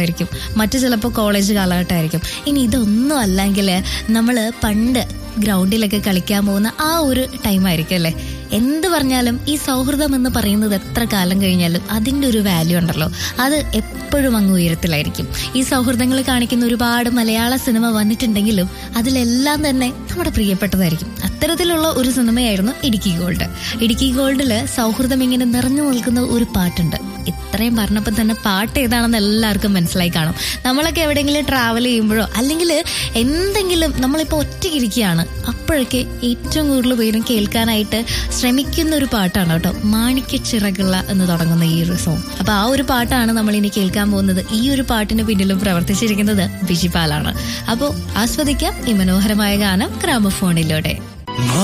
ആയിരിക്കും മറ്റു ചിലപ്പോൾ കോളേജ് കാലഘട്ടമായിരിക്കും ഇനി ഇതൊന്നും അല്ലെങ്കിൽ നമ്മൾ പണ്ട് ഗ്രൗണ്ടിലൊക്കെ കളിക്കാൻ പോകുന്ന ആ ഒരു ടൈം ആയിരിക്കും അല്ലേ എന്ത് പറഞ്ഞാലും ഈ സൗഹൃദം എന്ന് പറയുന്നത് എത്ര കാലം കഴിഞ്ഞാലും അതിൻ്റെ ഒരു വാല്യൂ ഉണ്ടല്ലോ അത് എപ്പോഴും അങ്ങ് ഉയരത്തിലായിരിക്കും ഈ സൗഹൃദങ്ങൾ കാണിക്കുന്ന ഒരുപാട് മലയാള സിനിമ വന്നിട്ടുണ്ടെങ്കിലും അതിലെല്ലാം തന്നെ നമ്മുടെ പ്രിയപ്പെട്ടതായിരിക്കും അത്തരത്തിലുള്ള ഒരു സിനിമയായിരുന്നു ഇടുക്കി ഗോൾഡ് ഇടുക്കി ഗോൾഡില് സൗഹൃദം ഇങ്ങനെ നിറഞ്ഞു നിൽക്കുന്ന ഒരു പാട്ടുണ്ട് ഇത്രയും പറഞ്ഞപ്പോൾ തന്നെ പാട്ട് ഏതാണെന്ന് എല്ലാവർക്കും മനസ്സിലായി കാണും നമ്മളൊക്കെ എവിടെയെങ്കിലും ട്രാവൽ ചെയ്യുമ്പോഴോ അല്ലെങ്കിൽ എന്തെങ്കിലും നമ്മളിപ്പോൾ ഒറ്റയ്ക്കിരിക്കുകയാണ് അപ്പോഴൊക്കെ ഏറ്റവും കൂടുതൽ പേരും കേൾക്കാനായിട്ട് ശ്രമിക്കുന്ന ഒരു പാട്ടാണ് കേട്ടോ മാണിക്യ ചിറകുള്ള എന്ന് തുടങ്ങുന്ന ഈ ഒരു സോങ് അപ്പൊ ആ ഒരു പാട്ടാണ് നമ്മൾ ഇനി കേൾക്കാൻ പോകുന്നത് ഈ ഒരു പാട്ടിന് പിന്നിലും പ്രവർത്തിച്ചിരിക്കുന്നത് ബിജിപാലാണ് അപ്പോൾ ആസ്വദിക്കാം ഈ മനോഹരമായ ഗാനം ഗ്രാമഫോണിലൂടെ